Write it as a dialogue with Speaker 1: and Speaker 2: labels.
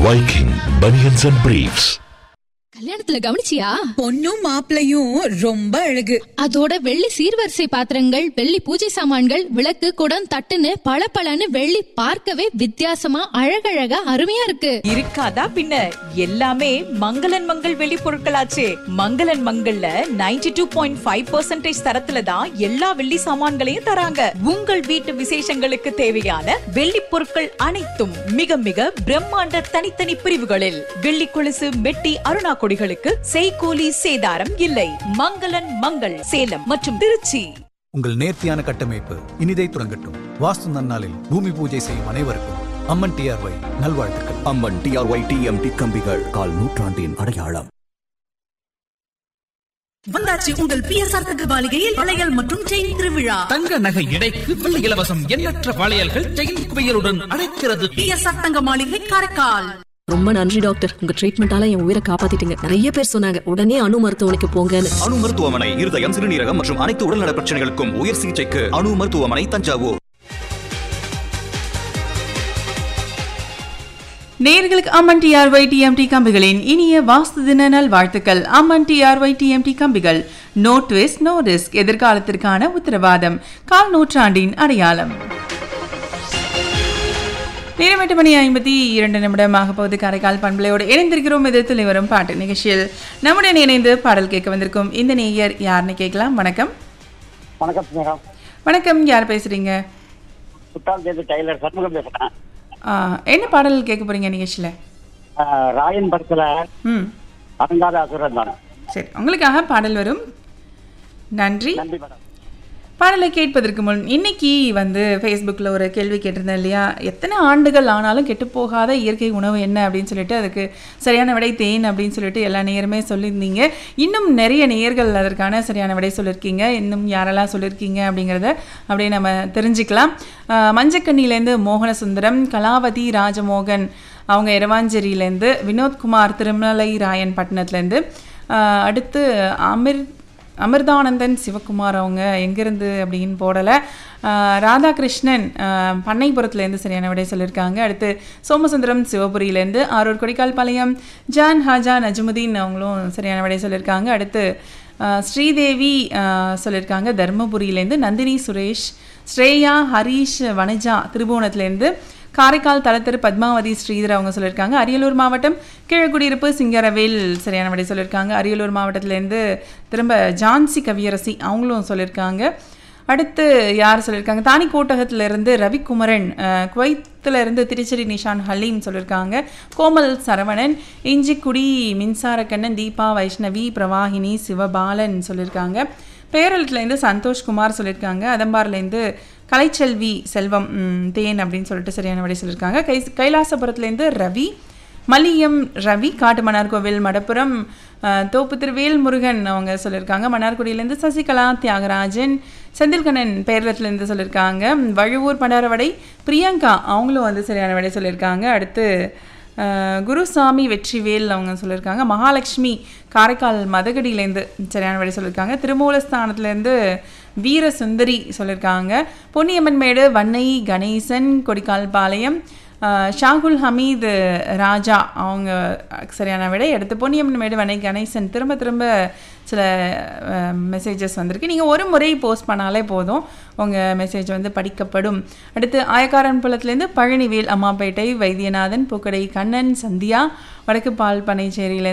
Speaker 1: Viking Bunions and Briefs.
Speaker 2: கல்யாணத்துல கவனிச்சியா
Speaker 3: பொண்ணும் மாப்பிளையும் ரொம்ப அழகு
Speaker 2: அதோட வெள்ளி சீர்வரிசை பாத்திரங்கள் வெள்ளி பூஜை சாமான்கள் விளக்கு குடம் தட்டுன்னு பளபளன்னு வெள்ளி பார்க்கவே வித்தியாசமா அழகழகா அருமையா இருக்கு
Speaker 4: இருக்காதா பின்ன எல்லாமே மங்களன் மங்கள் வெளி பொருட்களாச்சே மங்களன் மங்கள்ல 92.5% டூ பாயிண்ட் ஃபைவ் பர்சன்டேஜ் தரத்துல தான் எல்லா வெள்ளி சாமான்களையும் தராங்க உங்கள் வீட்டு விசேஷங்களுக்கு தேவையான வெள்ளி பொருட்கள் அனைத்தும் மிக மிக பிரம்மாண்ட தனித்தனி பிரிவுகளில் வெள்ளி கொலுசு மெட்டி அருணா கொடிகளுக்கு செய்கூலி சேதாரம் இல்லை மங்களன் மங்கள் சேலம் மற்றும் திருச்சி
Speaker 5: உங்கள் நேர்த்தியான கட்டமைப்பு இனிதை துறங்கட்டும் வாஸ்து நன்னாளில் பூமி பூஜை செய்யும் அனைவருக்கும் அம்மன் டிஆர்ஒய் நல்வாழ்த்துக்கள்
Speaker 6: அம்மன் டிஆர்ஒய் டிஎம்டி கம்பிகள் கால் நூற்றாண்டின் அடையாளம்
Speaker 7: வந்தாச்சு உங்கள் பிஎஸ்ஆர் தகவலிகையில் வளையல் மற்றும் செயின் திருவிழா
Speaker 8: தங்க நகை எடைக்கு வெள்ளி இலவசம் எண்ணற்ற வளையல்கள் செயின் குவியலுடன் அழைக்கிறது
Speaker 7: பிஎஸ்ஆர் தங்க மாளிகை காரைக்கால்
Speaker 9: ரொம்ப நன்றி டாக்டர் உங்க ட்ரீட்மெண்டால என் உயிரை காப்பாத்திட்டீங்க நிறைய பேர் சொன்னாங்க உடனே அணு மருத்துவமனைக்கு போங்கன்னு
Speaker 6: அணு மருத்துவமனை இருதயம் சிறுநீரகம் மற்றும் அனைத்து உடல்நல பிரச்சனைகளுக்கும் உயர் சிகிச்சைக்கு அணு மருத்துவமனை தஞ்சாவூர்
Speaker 10: நேர்களுக்கு அம்மன் டிஆர்ஒய் டிஎம்டி கம்பிகளின் இனிய வாஸ்து தின நல் வாழ்த்துக்கள் அம்மன் டிஆர்ஒய் டிஎம்டி கம்பிகள் நோ ட்விஸ்ட் நோ ரிஸ்க் எதிர்காலத்திற்கான உத்தரவாதம் கால் நூற்றாண்டின் அடையாளம் நேரம் எட்டு மணி ஐம்பத்தி இரண்டு நிமிடமாக போகுது காரைக்கால் பண்பலையோடு இணைந்திருக்கிறோம் எதிர்த்து வரும் பாட்டு நிகழ்ச்சியில் நம்முடன் இணைந்து பாடல் கேட்க வந்திருக்கும் இந்த நேயர் யாருன்னு கேட்கலாம் வணக்கம்
Speaker 11: வணக்கம் மேடம்
Speaker 10: வணக்கம் யார் பேசுறீங்க
Speaker 11: சுட்டால் தேதி டெய்லர் சண்முகம் பேசுறேன்
Speaker 10: ஆ, என்ன பாடல் கேட்க போறீங்க நிகழ்ச்சியில்
Speaker 11: ஆஹ் ராயன் படத்துல
Speaker 10: ம்
Speaker 11: அடங்காத அசுரன் தான்
Speaker 10: சரி உங்களுக்காக பாடல் வரும் நன்றி
Speaker 11: நன்றி மேடம்
Speaker 10: பாடலை கேட்பதற்கு முன் இன்னைக்கு வந்து ஃபேஸ்புக்கில் ஒரு கேள்வி கேட்டிருந்தேன் இல்லையா எத்தனை ஆண்டுகள் ஆனாலும் கெட்டுப்போகாத இயற்கை உணவு என்ன அப்படின்னு சொல்லிட்டு அதுக்கு சரியான விடை தேன் அப்படின்னு சொல்லிட்டு எல்லா நேயருமே சொல்லியிருந்தீங்க இன்னும் நிறைய நேயர்கள் அதற்கான சரியான விடை சொல்லியிருக்கீங்க இன்னும் யாரெல்லாம் சொல்லியிருக்கீங்க அப்படிங்கிறத அப்படியே நம்ம தெரிஞ்சுக்கலாம் ஆஹ் மஞ்சக்கண்ணிலேருந்து மோகனசுந்தரம் கலாவதி ராஜமோகன் அவங்க இரவாஞ்சேரியிலேருந்து வினோத்குமார் திருமலை ராயன் பட்டணத்துலேருந்து ஆஹ் அடுத்து அமிர் அமிர்தானந்தன் சிவகுமார் அவங்க எங்கேருந்து அப்படின்னு போடலை ஆஹ் ராதாகிருஷ்ணன் ஆஹ் பண்ணைபுரத்துலேருந்து சரியான விடை சொல்லியிருக்காங்க அடுத்து சோமசுந்தரம் சிவபுரியிலேருந்து ஆரூர் கொடிக்கால்பாளையம் ஜான் ஹாஜா நஜ்முதீன் அவங்களும் சரியான விடை சொல்லியிருக்காங்க அடுத்து ஆஹ் ஸ்ரீதேவி ஆஹ் சொல்லியிருக்காங்க தர்மபுரியிலேருந்து நந்தினி சுரேஷ் ஸ்ரேயா ஹரீஷ் வனஜா திருபுவனத்துலேருந்து காரைக்கால் தலத்திரு பத்மாவதி ஸ்ரீதர் அவங்க சொல்லியிருக்காங்க அரியலூர் மாவட்டம் கீழக்குடியிருப்பு சிங்கரவேல் சரியான விடை சொல்லியிருக்காங்க அரியலூர் மாவட்டத்திலேருந்து திரும்ப ஜான்சி கவியரசி அவங்களும் சொல்லியிருக்காங்க அடுத்து யார் சொல்லியிருக்காங்க தானி கோட்டகத்திலிருந்து ரவிக்குமரன் அஹ், குவைத்துல இருந்து திருச்செரி நிஷான் ஹலீம் சொல்லியிருக்காங்க கோமல் சரவணன் இஞ்சிக்குடி மின்சாரக்கண்ணன் தீபா வைஷ்ணவி பிரவாகினி சிவபாலன் சொல்லியிருக்காங்க பேரளத்துலேருந்து சந்தோஷ்குமார் சொல்லியிருக்காங்க அதம்பார்லேருந்து கலைச்செல்வி செல்வம் ம், தேன் அப்படின்னு சொல்லிட்டு சரியான விடை சொல்லியிருக்காங்க கை கைலாசபுரத்துலேருந்து ரவி மலியம் ரவி காட்டு மன்னார்கோவில் மடப்புரம் அஹ், தோப்பு திருவேல் முருகன் அவங்க சொல்லியிருக்காங்க மன்னார்குடியிலேருந்து சசிகலா தியாகராஜன் செந்தில்கண்ணன் பேரளத்துலேருந்து சொல்லியிருக்காங்க வழுவூர் பண்டாரவடை பிரியங்கா அவங்களும் வந்து சரியான விடை சொல்லியிருக்காங்க அடுத்து அஹ், குருசாமி வெற்றிவேல் அவங்க சொல்லியிருக்காங்க மகாலட்சுமி காரைக்கால் மதகடியிலேருந்து சரியான விடை சொல்லியிருக்காங்க திருமூலஸ்தானத்துலேருந்து வீர சுந்தரி சொல்லியிருக்காங்க பொன்னியம்மன் மேடு வன்னை கணேசன் கொடிக்கால் பாளையம் அஹ், ஷாகுல் ஹமீது ராஜா அவங்க சரியான விடை எடுத்து பொன்னியம்மன் மேடு வன்னை கணேசன் திரும்ப திரும்ப சில மெசேஜஸ் வந்திருக்கு நீங்கள் ஒரு முறை போஸ்ட் பண்ணாலே போதும் உங்கள் மெசேஜ் வந்து படிக்கப்படும் அடுத்து ஆயக்காரன் புலத்துலேருந்து பழனிவேல் அம்மாப்பேட்டை வைத்தியநாதன் பூக்கடை கண்ணன் சந்தியா வடக்கு பால் பனைச்சேரியிலேருந்து